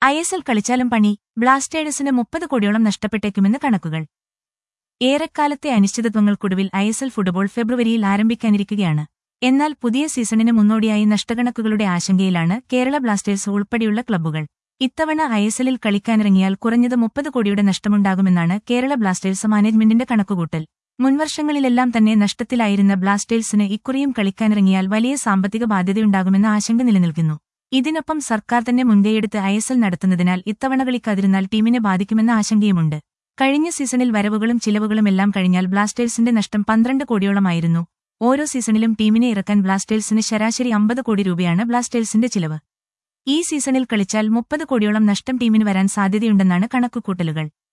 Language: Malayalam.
ഐ എസ് എൽ കളിച്ചാലും പണി ബ്ലാസ്റ്റേഴ്സിന് മുപ്പത് കോടിയോളം നഷ്ടപ്പെട്ടേക്കുമെന്ന് കണക്കുകൾ ഏറെക്കാലത്തെ അനിശ്ചിതത്വങ്ങൾക്കൊടുവിൽ ഐ എസ് എൽ ഫുട്ബോൾ ഫെബ്രുവരിയിൽ ആരംഭിക്കാനിരിക്കുകയാണ് എന്നാൽ പുതിയ സീസണിന് മുന്നോടിയായി നഷ്ടക്കണക്കുകളുടെ ആശങ്കയിലാണ് കേരള ബ്ലാസ്റ്റേഴ്സ് ഉൾപ്പെടെയുള്ള ക്ലബ്ബുകൾ ഇത്തവണ ഐ എസ് എല്ലിൽ കളിക്കാനിറങ്ങിയാൽ കുറഞ്ഞത് മുപ്പത് കോടിയുടെ നഷ്ടമുണ്ടാകുമെന്നാണ് കേരള ബ്ലാസ്റ്റേഴ്സ് മാനേജ്മെന്റിന്റെ കണക്കുകൂട്ടൽ മുൻവർഷങ്ങളിലെല്ലാം തന്നെ നഷ്ടത്തിലായിരുന്ന ബ്ലാസ്റ്റേഴ്സിന് ഇക്കുറിയും കളിക്കാനിറങ്ങിയാൽ വലിയ സാമ്പത്തിക ബാധ്യതയുണ്ടാകുമെന്ന ആശങ്ക നിലനിൽക്കുന്നു ഇതിനൊപ്പം സർക്കാർ തന്നെ മുൻകൈയെടുത്ത് ഐ എസ് എൽ നടത്തുന്നതിനാൽ ഇത്തവണ കളിക്കാതിരുന്നാൽ ടീമിനെ ബാധിക്കുമെന്ന ആശങ്കയുമുണ്ട് കഴിഞ്ഞ സീസണിൽ വരവുകളും ചിലവുകളും എല്ലാം കഴിഞ്ഞാൽ ബ്ലാസ്റ്റേഴ്സിന്റെ നഷ്ടം പന്ത്രണ്ട് കോടിയോളമായിരുന്നു ഓരോ സീസണിലും ടീമിനെ ഇറക്കാൻ ബ്ലാസ്റ്റേഴ്സിന് ശരാശരി അമ്പത് കോടി രൂപയാണ് ബ്ലാസ്റ്റേഴ്സിന്റെ ചിലവ് ഈ സീസണിൽ കളിച്ചാൽ മുപ്പത് കോടിയോളം നഷ്ടം ടീമിന് വരാൻ സാധ്യതയുണ്ടെന്നാണ് കണക്കുകൂട്ടലുകൾ